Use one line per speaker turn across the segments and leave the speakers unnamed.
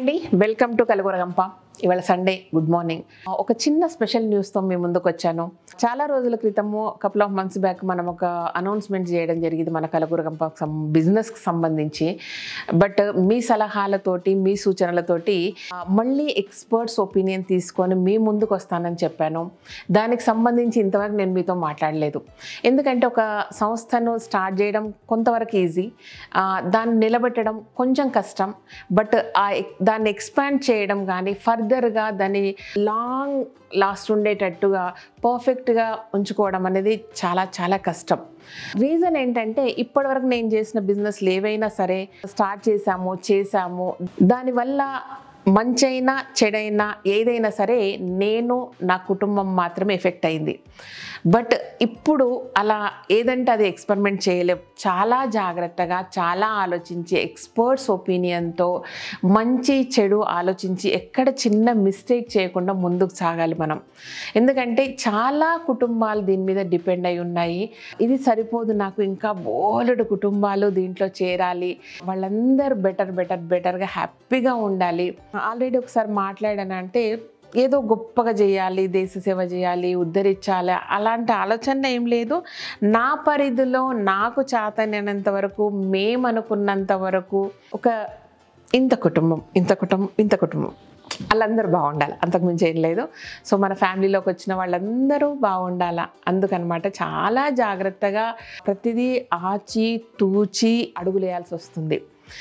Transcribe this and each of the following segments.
అండి welcome to కలగూరగంప ఇవాళ Sunday good morning ఒక చిన్న స్పెషల్ న్యూస్తో మీ ముందుకు వచ్చాను చాలా రోజుల క్రితము కపుల్ ఆఫ్ మంత్స్ బ్యాక్ మనం ఒక అనౌన్స్మెంట్ చేయడం జరిగింది మన కలగూరగంప బిజినెస్కి సంబంధించి బట్ మీ సలహాలతోటి మీ సూచనలతోటి ఆ, మళ్ళీ ఎక్స్పర్ట్స్ ఒపీనియన్ తీసుకొని మీ ముందుకు వస్తానని చెప్పాను దానికి సంబంధించి ఇంతవరకు నేను మీతో మాట్లాడలేదు ఎందుకంటే ఒక సంస్థను స్టార్ట్ చేయడం కొంతవరకు ఈజీ దాన్ని నిలబెట్టడం కొంచెం కష్టం బట్ ఆ ఎక్- దాన్ని ఎక్స్పాండ్ చేయడం కానీ ఫర్దర్గా దాన్ని లాంగ్ లాస్ట్ ఉండేటట్టుగా పర్ఫెక్ట్గా ఉంచుకోవడం అనేది చాలా చాలా కష్టం రీజన్ ఏంటంటే ఇప్పటివరకు నేను చేసిన బిజినెస్లు ఏవైనా సరే స్టార్ట్ చేశాము చేశాము దానివల్ల మంచైనా చెడైనా ఏదైనా సరే నేను నా కుటుంబం మాత్రమే ఎఫెక్ట్ అయింది బట్ ఇప్పుడు అలా ఏదంటే అది ఎక్స్పెరిమెంట్ చేయలేం చాలా జాగ్రత్తగా చాలా ఆలోచించి ఎక్స్పర్ట్స్ ఒపీనియన్తో మంచి చెడు ఆలోచించి ఎక్కడ చిన్న మిస్టేక్ చేయకుండా ముందుకు సాగాలి మనం ఎందుకంటే చాలా కుటుంబాలు దీని మీద డిపెండ్ అయి ఉన్నాయి ఇది సరిపోదు నాకు ఇంకా బోలెడు కుటుంబాలు దీంట్లో చేరాలి వాళ్ళందరూ బెటర్ బెటర్ బెటర్గా హ్యాపీగా ఉండాలి ఆల్రెడీ ఒకసారి మాట్లాడానంటే ఏదో గొప్పగా చేయాలి దేశ సేవ చేయాలి ఉద్ధరించాలి అలాంటి ఆలోచన ఏం లేదు నా పరిధిలో నాకు చేతనైనంత వరకు మేము అనుకున్నంత వరకు ఒక ఇంత కుటుంబం ఇంత కుటుంబం ఇంత కుటుంబం వాళ్ళందరూ బాగుండాలి అంతకుమించి ఏం లేదు సో మన ఫ్యామిలీలోకి వచ్చిన వాళ్ళందరూ బాగుండాలా అందుకనమాట చాలా జాగ్రత్తగా ప్రతిదీ ఆచి తూచి అడుగులేయాల్సి వస్తుంది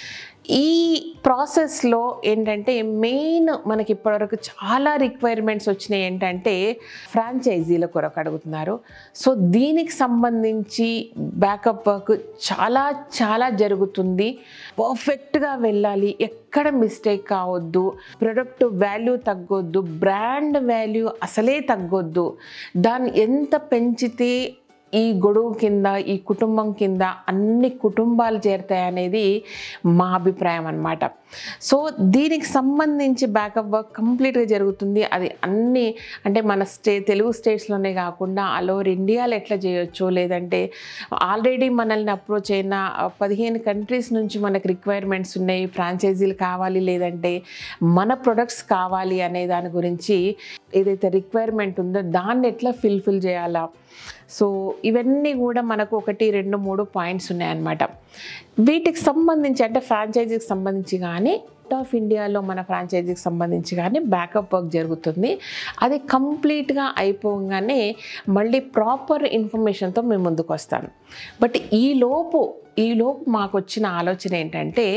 ఈ ప్రాసెస్లో ఏంటంటే మెయిన్ మనకి ఇప్పటివరకు చాలా రిక్వైర్మెంట్స్ వచ్చినాయి ఏంటంటే ఫ్రాంచైజీల కొరకు అడుగుతున్నారు సో దీనికి సంబంధించి బ్యాకప్ వర్క్ చాలా చాలా జరుగుతుంది పర్ఫెక్ట్గా వెళ్ళాలి ఎక్కడ మిస్టేక్ కావద్దు ప్రొడక్ట్ వాల్యూ తగ్గొద్దు బ్రాండ్ వాల్యూ అసలే తగ్గొద్దు దాన్ని ఎంత పెంచితే ఈ గొడుగు కింద ఈ కుటుంబం కింద అన్ని కుటుంబాలు చేరుతాయి అనేది మా అభిప్రాయం అనమాట సో దీనికి సంబంధించి బ్యాకప్ వర్క్ కంప్లీట్గా జరుగుతుంది అది అన్ని అంటే మన స్టే తెలుగు స్టేట్స్లోనే కాకుండా ఆల్ ఓవర్ ఇండియాలో ఎట్లా చేయొచ్చు లేదంటే ఆల్రెడీ మనల్ని అప్రోచ్ అయిన పదిహేను కంట్రీస్ నుంచి మనకు రిక్వైర్మెంట్స్ ఉన్నాయి ఫ్రాంచైజీలు కావాలి లేదంటే మన ప్రొడక్ట్స్ కావాలి అనే దాని గురించి ఏదైతే రిక్వైర్మెంట్ ఉందో దాన్ని ఎట్లా ఫిల్ఫిల్ చేయాలా సో ఇవన్నీ కూడా మనకు ఒకటి రెండు మూడు పాయింట్స్ ఉన్నాయన్నమాట వీటికి సంబంధించి అంటే ఫ్రాంచైజీకి సంబంధించి కానీ ఆఫ్ ఇండియాలో మన ఫ్రాంచైజీకి సంబంధించి కానీ బ్యాకప్ వర్క్ జరుగుతుంది అది కంప్లీట్గా అయిపోగానే మళ్ళీ ప్రాపర్ ఇన్ఫర్మేషన్తో మేము ముందుకు వస్తాను బట్ ఈ లోపు ఈ లోపు మాకు వచ్చిన ఆలోచన ఏంటంటే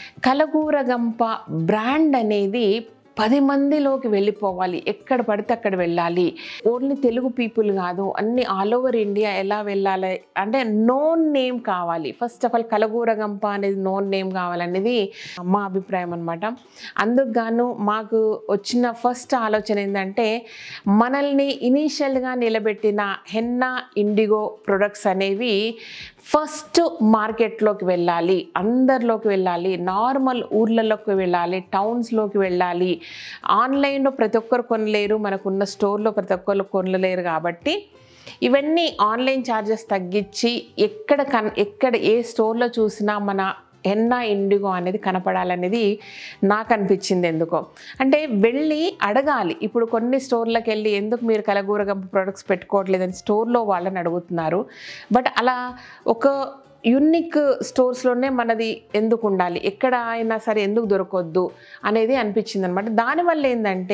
కలగూరగంప బ్రాండ్ అనేది పది మందిలోకి వెళ్ళిపోవాలి ఎక్కడ పడితే అక్కడ వెళ్ళాలి ఓన్లీ తెలుగు పీపుల్ కాదు అన్ని ఆల్ ఓవర్ ఇండియా ఎలా వెళ్ళాలి అంటే నోన్ నేమ్ కావాలి ఫస్ట్ ఆఫ్ ఆల్ కలగూరగంప అనేది నోన్ నేమ్ కావాలనేది మా అభిప్రాయం అనమాట అందుకు గాను మాకు వచ్చిన ఫస్ట్ ఆలోచన ఏంటంటే మనల్ని ఇనీషియల్గా నిలబెట్టిన హెన్నా ఇండిగో ప్రొడక్ట్స్ అనేవి ఫస్ట్ మార్కెట్లోకి వెళ్ళాలి అందరిలోకి వెళ్ళాలి నార్మల్ ఊర్లలోకి వెళ్ళాలి టౌన్స్లోకి వెళ్ళాలి ఆన్లైన్లో ప్రతి ఒక్కరు కొనలేరు మనకున్న స్టోర్లో ప్రతి ఒక్కరు కొనలేరు కాబట్టి ఇవన్నీ ఆన్లైన్ ఛార్జెస్ తగ్గించి ఎక్కడ కన్ ఎక్కడ ఏ స్టోర్లో చూసినా మన ఎన్నా ఇండిగో అనేది కనపడాలనేది నాకు అనిపించింది ఎందుకో అంటే వెళ్ళి అడగాలి ఇప్పుడు కొన్ని స్టోర్లకు వెళ్ళి ఎందుకు మీరు కలగూరగంప ప్రొడక్ట్స్ పెట్టుకోవట్లేదని స్టోర్లో వాళ్ళని అడుగుతున్నారు బట్ అలా ఒక యునిక్ స్టోర్స్లోనే మనది ఎందుకు ఉండాలి ఎక్కడ అయినా సరే ఎందుకు దొరకొద్దు అనేది అనిపించింది అనమాట దానివల్ల ఏంటంటే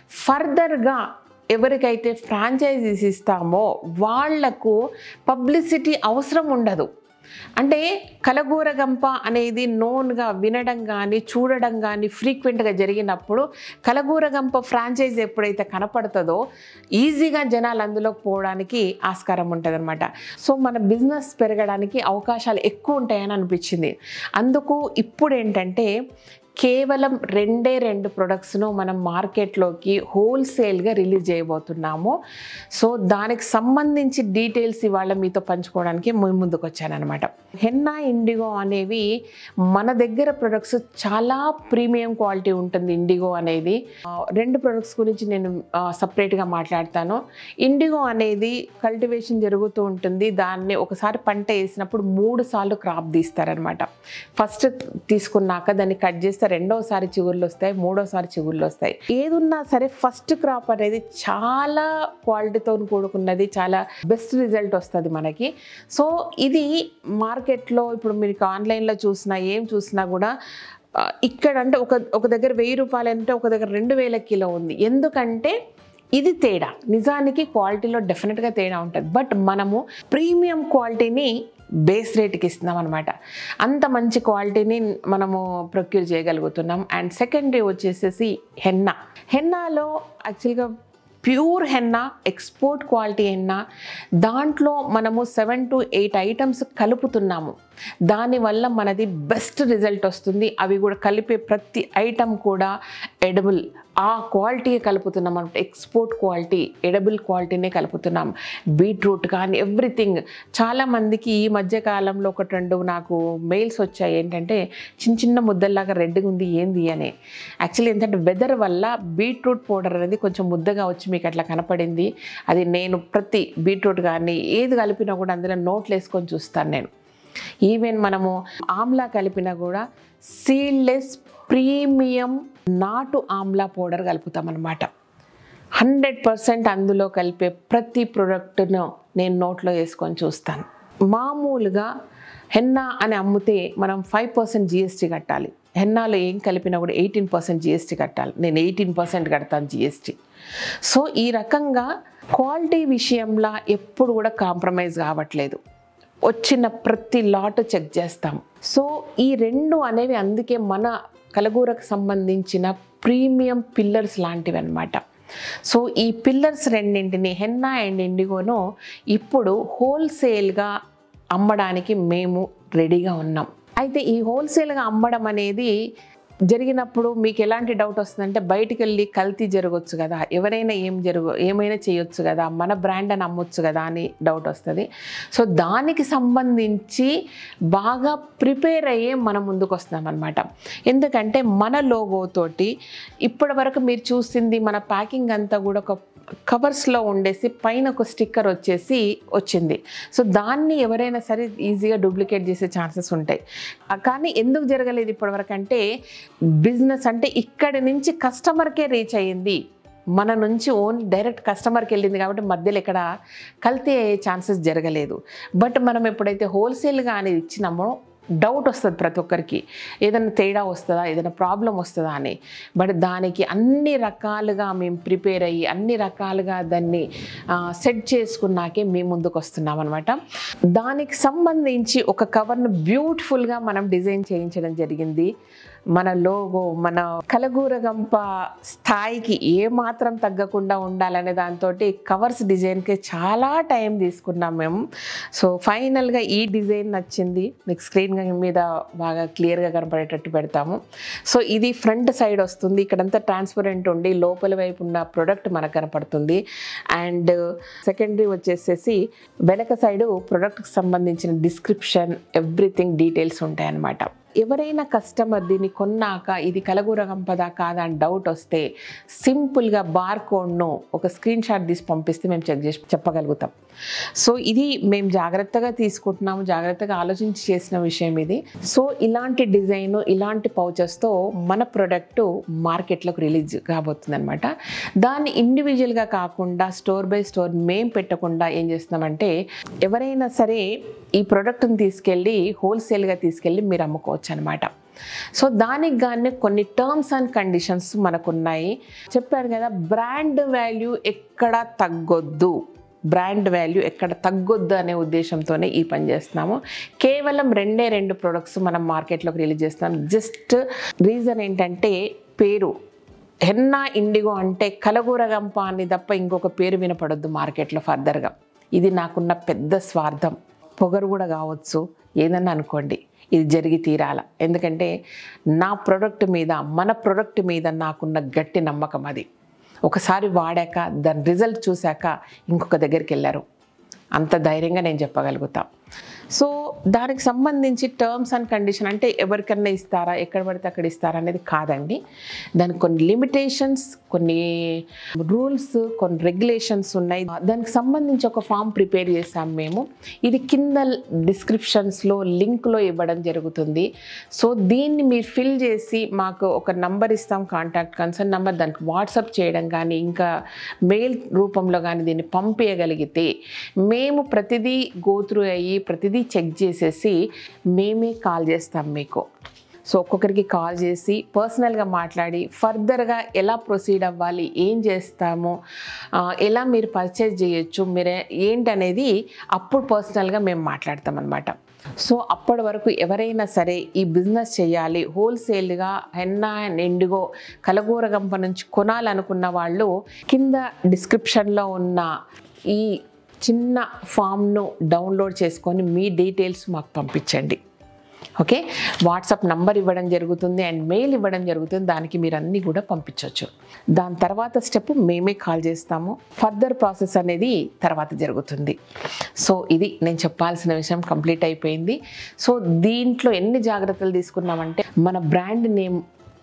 ఫర్దర్గా ఎవరికైతే ఫ్రాంచైజీస్ ఇస్తామో వాళ్లకు పబ్లిసిటీ అవసరం ఉండదు అంటే కలగూరగంప అనేది నోన్గా వినడం కానీ చూడడం కానీ ఫ్రీక్వెంట్గా జరిగినప్పుడు కలగూరగంప ఫ్రాంచైజ్ ఎప్పుడైతే కనపడుతుందో ఈజీగా జనాలు అందులోకి పోవడానికి ఆస్కారం ఉంటుంది సో మన బిజినెస్ పెరగడానికి అవకాశాలు ఎక్కువ ఉంటాయని అనిపించింది అందుకు ఇప్పుడు ఏంటంటే కేవలం రెండే రెండు ప్రొడక్ట్స్ను మనం మార్కెట్లోకి హోల్సేల్గా రిలీజ్ చేయబోతున్నాము సో దానికి సంబంధించి డీటెయిల్స్ ఇవాళ మీతో పంచుకోవడానికి మేము ముందుకు వచ్చానమాట హెన్నా ఇండిగో అనేవి మన దగ్గర ప్రొడక్ట్స్ చాలా ప్రీమియం క్వాలిటీ ఉంటుంది ఇండిగో అనేది ఆ, రెండు ప్రొడక్ట్స్ గురించి నేను సపరేట్గా మాట్లాడతాను ఇండిగో అనేది కల్టివేషన్ జరుగుతూ ఉంటుంది దాన్ని ఒకసారి పంట వేసినప్పుడు మూడు సార్లు క్రాప్ తీస్తారనమాట ఫస్ట్ తీసుకున్నాక దాన్ని కట్ చేస్తే రెండోసారి చిగుర్లు వస్తాయి మూడోసారి చిగుర్లు వస్తాయి ఏదున్నా సరే ఫస్ట్ క్రాప్ అనేది చాలా క్వాలిటీతో కూడుకున్నది చాలా బెస్ట్ రిజల్ట్ వస్తుంది మనకి సో ఇది మార్కెట్లో ఇప్పుడు మీకు ఆన్లైన్లో చూసినా ఏం చూసినా కూడా ఆ, ఇక్కడ అంటే ఒక ఒక దగ్గర వెయ్యి రూపాయలు అంటే ఒక దగ్గర రెండు వేల కిలో ఉంది ఎందుకంటే ఇది తేడా నిజానికి క్వాలిటీలో డెఫినెట్గా తేడా ఉంటుంది బట్ మనము ప్రీమియం క్వాలిటీని బేస్ రేట్కి ఇస్తున్నాం అనమాట అంత మంచి క్వాలిటీని మనము ప్రొక్యూర్ చేయగలుగుతున్నాం అండ్ సెకండరీ వచ్చేసేసి హెన్నా హెన్నాలో యాక్చువల్గా pure henna export quality henna దాంట్లో మనము సెవెన్ టు ఎయిట్ ఐటమ్స్ కలుపుతున్నాము దానివల్ల మనది బెస్ట్ రిజల్ట్ వస్తుంది అవి కూడా కలిపే ప్రతి ఐటమ్ కూడా ఎడబుల్ ఆ క్వాలిటీ కలుపుతున్నాం అంటే ఎక్స్పోర్ట్ క్వాలిటీ ఎడబుల్ క్వాలిటీనే కలుపుతున్నాం బీట్రూట్ కానీ ఎవ్రీథింగ్ చాలామందికి ఈ మధ్య కాలంలో ఒకటి రెండు నాకు మెయిల్స్ వచ్చాయి ఏంటంటే చిన్న చిన్న ముద్దల్లాగా రెడ్గా ఉంది ఏంది అని యాక్చువల్లీ ఏంటంటే వెదర్ వల్ల బీట్రూట్ పౌడర్ అనేది కొంచెం ముద్దగా వచ్చి మీకు అట్లా కనపడింది అది నేను ప్రతి బీట్రూట్ కానీ ఏది కలిపినా కూడా అందులో నోట్లు వేసుకొని చూస్తాను నేను ఈవెన్ మనము ఆమ్లా కలిపినా కూడా సీడ్లెస్ ప్రీమియం నాటు ఆమ్లా పౌడర్ కలుపుతాం అనమాట హండ్రెడ్ పర్సెంట్ అందులో కలిపే ప్రతి ప్రోడక్ట్ను నేను నోట్లో వేసుకొని చూస్తాను మామూలుగా హెన్నా అని అమ్మితే మనం ఫైవ్ పర్సెంట్ జిఎస్టీ కట్టాలి హెన్నాలో ఏం కలిపినా కూడా ఎయిటీన్ పర్సెంట్ జిఎస్టీ కట్టాలి నేను ఎయిటీన్ పర్సెంట్ కడతాను జిఎస్టీ సో ఈ రకంగా క్వాలిటీ విషయంలో ఎప్పుడు కూడా కాంప్రమైజ్ కావట్లేదు వచ్చిన ప్రతి లాట్ చెక్ చేస్తాం సో ఈ రెండు అనేవి అందుకే మన కలగూరకు సంబంధించిన ప్రీమియం పిల్లర్స్ లాంటివి అన్నమాట సో ఈ పిల్లర్స్ రెండింటిని హెన్నా అండ్ ఇండిగోను ఇప్పుడు హోల్సేల్గా అమ్మడానికి మేము రెడీగా ఉన్నాం అయితే ఈ హోల్సేల్గా అమ్మడం అనేది జరిగినప్పుడు మీకు ఎలాంటి డౌట్ వస్తుందంటే బయటికి వెళ్ళి కల్తీ జరగవచ్చు కదా ఎవరైనా ఏం జరుగు ఏమైనా చేయొచ్చు కదా మన బ్రాండ్ అని అమ్మొచ్చు కదా అని డౌట్ వస్తుంది సో దానికి సంబంధించి బాగా ప్రిపేర్ అయ్యే మనం ముందుకు వస్తున్నాం అనమాట ఎందుకంటే మన లోగోతోటి ఇప్పటి వరకు మీరు చూసింది మన ప్యాకింగ్ అంతా కూడా ఒక కవర్స్లో ఉండేసి పైన ఒక స్టిక్కర్ వచ్చేసి వచ్చింది సో దాన్ని ఎవరైనా సరే ఈజీగా డూప్లికేట్ చేసే ఛాన్సెస్ ఉంటాయి ఆ, కానీ ఎందుకు జరగలేదు ఇప్పటివరకు అంటే బిజినెస్ అంటే ఇక్కడి నుంచి కస్టమర్కే రీచ్ అయ్యింది మన నుంచి ఓన్లీ డైరెక్ట్ కస్టమర్కి వెళ్ళింది కాబట్టి మధ్యలో ఇక్కడ కల్తీ అయ్యే ఛాన్సెస్ జరగలేదు బట్ మనం ఎప్పుడైతే హోల్సేల్గా అనేది ఇచ్చినామో డౌట్ వస్తుంది ప్రతి ఒక్కరికి ఏదైనా తేడా వస్తుందా ఏదైనా ప్రాబ్లం వస్తుందా అని బట్ దానికి అన్ని రకాలుగా మేము ప్రిపేర్ అయ్యి అన్ని రకాలుగా దాన్ని సెట్ చేసుకున్నాకే మేము ముందుకు వస్తున్నాం అనమాట దానికి సంబంధించి ఒక కవర్ను బ్యూటిఫుల్గా మనం డిజైన్ చేయించడం జరిగింది మన లోగో మన కలగూరగంప స్థాయికి ఏ మాత్రం తగ్గకుండా ఉండాలనే దాంతో కవర్స్ డిజైన్కి చాలా టైం తీసుకున్నాం మేము సో ఫైనల్గా ఈ డిజైన్ నచ్చింది మీకు స్క్రీన్ మీద బాగా క్లియర్గా కనపడేటట్టు పెడతాము సో ఇది ఫ్రంట్ సైడ్ వస్తుంది ఇక్కడంతా ట్రాన్స్పరెంట్ ఉండి లోపల వైపు ఉన్న ప్రోడక్ట్ మనకు కనపడుతుంది అండ్ సెకండరీ వచ్చేసేసి వెనక సైడు ప్రోడక్ట్కి సంబంధించిన డిస్క్రిప్షన్ ఎవ్రీథింగ్ డీటెయిల్స్ ఉంటాయన్నమాట ఎవరైనా కస్టమర్ దీన్ని కొన్నాక ఇది కలగూరగంపదా కాదా అని డౌట్ వస్తే సింపుల్గా బార్ కోడ్ను ఒక స్క్రీన్ షాట్ తీసి పంపిస్తే మేము చెక్ చేసి చెప్పగలుగుతాం సో ఇది మేము జాగ్రత్తగా తీసుకుంటున్నాము జాగ్రత్తగా ఆలోచించి చేసిన విషయం ఇది సో ఇలాంటి డిజైన్ ఇలాంటి పౌచెస్తో మన ప్రోడక్ట్ మార్కెట్లోకి రిలీజ్ కాబోతుంది అనమాట దాన్ని ఇండివిజువల్గా కాకుండా స్టోర్ బై స్టోర్ మేము పెట్టకుండా ఏం చేస్తున్నామంటే ఎవరైనా సరే ఈ ప్రోడక్ట్ని తీసుకెళ్ళి హోల్సేల్గా తీసుకెళ్ళి మీరు అమ్ముకోవచ్చు అనమాట సో దానికి కానీ కొన్ని టర్మ్స్ అండ్ కండిషన్స్ మనకున్నాయి చెప్పాను కదా బ్రాండ్ వాల్యూ ఎక్కడ తగ్గొద్దు బ్రాండ్ వాల్యూ ఎక్కడ తగ్గొద్దు అనే ఉద్దేశంతోనే ఈ పని చేస్తున్నాము కేవలం రెండే రెండు ప్రొడక్ట్స్ మనం మార్కెట్లోకి రిలీజ్ చేస్తున్నాం జస్ట్ రీజన్ ఏంటంటే పేరు హెన్నా ఇండిగో అంటే కలగూరగంప అని తప్ప ఇంకొక పేరు వినపడొద్దు మార్కెట్లో ఫర్దర్గా ఇది నాకున్న పెద్ద స్వార్థం పొగరు కూడా కావచ్చు ఏదన్నా అనుకోండి ఇది జరిగి తీరాల ఎందుకంటే నా ప్రోడక్ట్ మీద మన ప్రోడక్ట్ మీద నాకున్న గట్టి నమ్మకం అది ఒకసారి వాడాక దాని రిజల్ట్ చూశాక ఇంకొక దగ్గరికి వెళ్ళారు అంత ధైర్యంగా నేను చెప్పగలుగుతా సో దానికి సంబంధించి టర్మ్స్ అండ్ కండిషన్ అంటే ఎవరికన్నా ఇస్తారా ఎక్కడ పడితే అక్కడ ఇస్తారా అనేది కాదండి దానికి కొన్ని లిమిటేషన్స్ కొన్ని రూల్స్ కొన్ని రెగ్యులేషన్స్ ఉన్నాయి దానికి సంబంధించి ఒక ఫామ్ ప్రిపేర్ చేసాం మేము ఇది కింద డిస్క్రిప్షన్స్లో లింక్లో ఇవ్వడం జరుగుతుంది సో దీన్ని మీరు ఫిల్ చేసి మాకు ఒక నంబర్ ఇస్తాం కాంటాక్ట్ కన్సర్న్ నెంబర్ దానికి వాట్సాప్ చేయడం కానీ ఇంకా మెయిల్ రూపంలో కానీ దీన్ని పంపించగలిగితే మేము ప్రతిదీ గోత్రు అయ్యి ప్రతిదీ చెక్ చేసేసి మేమే కాల్ చేస్తాం మీకు సో ఒక్కొక్కరికి కాల్ చేసి పర్సనల్గా మాట్లాడి ఫర్దర్గా ఎలా ప్రొసీడ్ అవ్వాలి ఏం చేస్తాము ఆ, ఎలా మీరు పర్చేజ్ చేయొచ్చు మీరే ఏంటనేది అప్పుడు పర్సనల్గా మేము మాట్లాడతాం అనమాట సో అప్పటి వరకు ఎవరైనా సరే ఈ బిజినెస్ చేయాలి హోల్సేల్గా హెన్నా అండ్ ఎండిగో కలగూరగంప నుంచి కొనాలనుకున్న వాళ్ళు కింద డిస్క్రిప్షన్లో ఉన్న ఈ చిన్న ఫామ్ను డౌన్లోడ్ చేసుకొని మీ డీటెయిల్స్ మాకు పంపించండి ఓకే వాట్సాప్ నంబర్ ఇవ్వడం జరుగుతుంది అండ్ మెయిల్ ఇవ్వడం జరుగుతుంది దానికి మీరు అన్నీ కూడా పంపించవచ్చు దాని తర్వాత స్టెప్ మేమే కాల్ చేస్తాము ఫర్దర్ ప్రాసెస్ అనేది తర్వాత జరుగుతుంది సో ఇది నేను చెప్పాల్సిన విషయం కంప్లీట్ అయిపోయింది సో దీంట్లో ఎన్ని జాగ్రత్తలు తీసుకున్నామంటే మన బ్రాండ్ నేమ్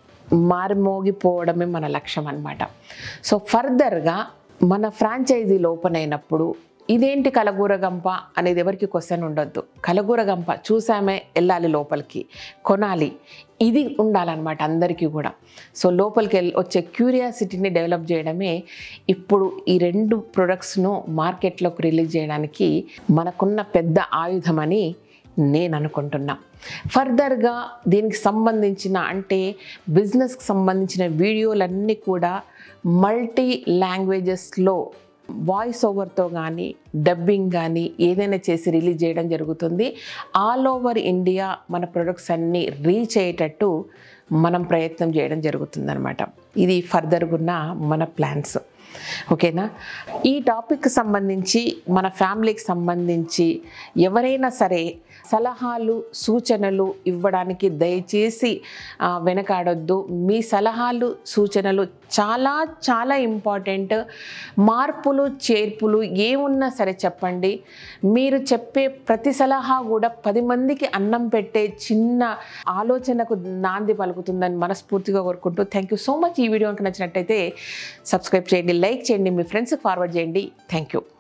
మారిమోగిపోవడమే మన లక్ష్యం అనమాట సో ఫర్దర్గా మన ఫ్రాంచైజీలు ఓపెన్ అయినప్పుడు ఇదేంటి కలగూరగంప అనేది ఎవరికి క్వశ్చన్ ఉండొద్దు కలగూరగంప చూసామే వెళ్ళాలి లోపలికి కొనాలి ఇది ఉండాలన్నమాట అందరికీ కూడా సో లోపలికి వెళ్ళి వచ్చే క్యూరియాసిటీని డెవలప్ చేయడమే ఇప్పుడు ఈ రెండు ప్రొడక్ట్స్ను మార్కెట్లోకి రిలీజ్ చేయడానికి మనకున్న పెద్ద ఆయుధమని నేను అనుకుంటున్నా ఫర్దర్గా దీనికి సంబంధించిన అంటే బిజినెస్కి సంబంధించిన వీడియోలన్నీ కూడా మల్టీ లాంగ్వేజెస్లో వాయిస్ ఓవర్తో కానీ డబ్బింగ్ కానీ ఏదైనా చేసి రిలీజ్ చేయడం జరుగుతుంది ఆల్ ఓవర్ ఇండియా మన ప్రొడక్ట్స్ అన్నీ రీచ్ అయ్యేటట్టు మనం ప్రయత్నం చేయడం జరుగుతుందన్నమాట ఇది ఫర్దర్గా ఉన్న మన ప్లాన్స్ ఓకేనా ఈ టాపిక్కి సంబంధించి మన ఫ్యామిలీకి సంబంధించి ఎవరైనా సరే సలహాలు సూచనలు ఇవ్వడానికి దయచేసి ఆ, వెనకాడొద్దు మీ సలహాలు సూచనలు చాలా చాలా ఇంపార్టెంట్ మార్పులు చేర్పులు ఏమున్నా సరే చెప్పండి మీరు చెప్పే ప్రతి సలహా కూడా పది మందికి అన్నం పెట్టే చిన్న ఆలోచనకు నాంది పలుకుతుందని మనస్ఫూర్తిగా కోరుకుంటూ థ్యాంక్ యూ సో మచ్ ఈ వీడియో కనుక నచ్చినట్టయితే సబ్స్క్రైబ్ చేయండి లైక్ చేయండి మీ ఫ్రెండ్స్కి ఫార్వర్డ్ చేయండి థ్యాంక్ యూ